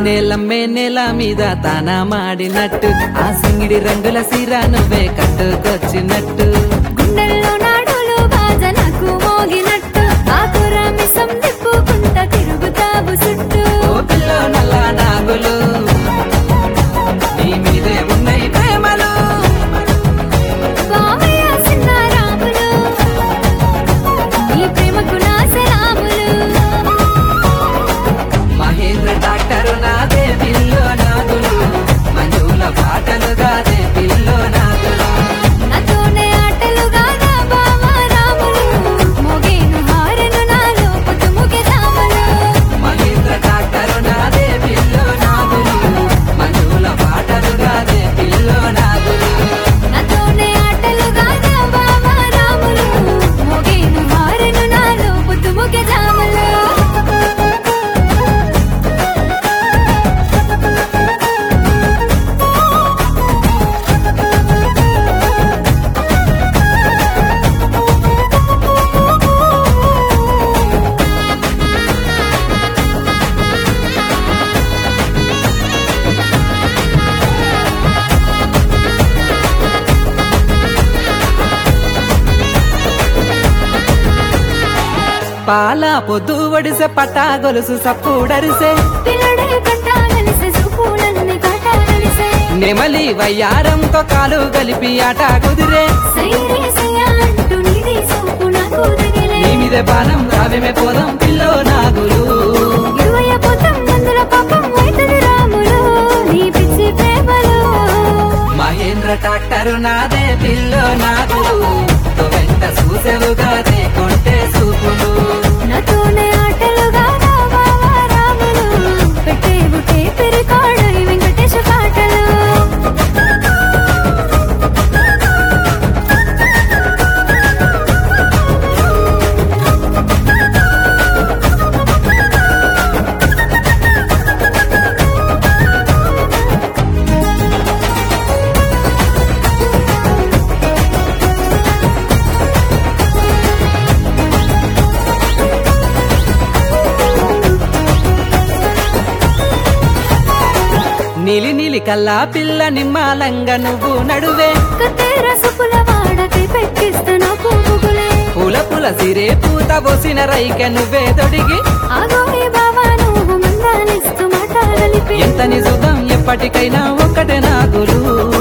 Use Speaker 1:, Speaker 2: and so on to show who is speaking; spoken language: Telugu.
Speaker 1: నేలమ్మే నేల మీద తాన మాడినట్టు ఆ సింగిడి రంగుల సీర నువ్వే కట్టుకొచ్చినట్టు
Speaker 2: గుండెల్లో నాడులు బాజనకు మోగినట్టు ఆకుర మిసం తిప్పుకుంటా తిరుగుతావు చుట్టూ
Speaker 1: ఓ పిల్ల నల్ల నాగులు నీ మీదే ఉన్నాయి ప్రేమలు
Speaker 2: బావయ్య సిన్న రాములు ఈ ప్రేమకు నా సలాములు
Speaker 1: మహేంద్ర డాక్టర్ నాదే పిల్లో నాగులు మంజుల పాటలుగాదే పిల్లో నాగులు
Speaker 2: నాతోనే ఆటలుగా నా బావ రాములు మోగేను హారను నాలో పుట్టుముఖి రాములు
Speaker 1: మహేంద్ర డాక్టర్ నాదే పిల్లో నాగులు మంజుల పాటలుగాదే పిల్లో నాగులు
Speaker 2: నాతోనే ఆటలుగా నా బావ రాములు మోగేను హారను నాలో పుట్టుముఖి రాములు
Speaker 1: పాల పొద్దు ఒడిసె పట్టా గొలుసు సప్పుడరిసే
Speaker 2: పిల్లడే కట్టాలనిసే చూపులన్నీ కాటాలనిసే
Speaker 1: నెమలి వయ్యారంతో కాలు గలిపి ఆట కుదిరే
Speaker 2: సైరే సయ్యా అంటూ నీది సోపు నాకు తగిలే
Speaker 1: నీ మీద బాణం రావేమే పోదాం పిల్లో నాగులు
Speaker 2: ఇరువయ్య పోతం నందుల పాపం అయితది రాములు నీ పిచ్చి ప్రేమలో
Speaker 1: మహేంద్ర డాక్టర్ నాదే పిల్లో నాగులు తో వెంట చూసెవుగాదే కొంటే సూపులు
Speaker 2: నాతోనే ఆటలుగా నా బావ రాములు పెట్టేవు టేపరి కాడై వెంకటేశ పాటలు
Speaker 1: నీలి నీలి కల్లా పిల్ల నిమ్మాలంగా నువ్వు నడువే
Speaker 2: కత్తెర సుపుల వాడకై పెట్టిస్తా నా పువ్వులే
Speaker 1: పూల పూల సిరే పూత పోసిన రైక నువ్వే తొడిగి
Speaker 2: ఆగోని బావా నువ్వు మందాలిస్తూ మాట్లాడలిపి
Speaker 1: ఎంత నిజం ఎప్పటికైనా ఒక్కటే నాగులు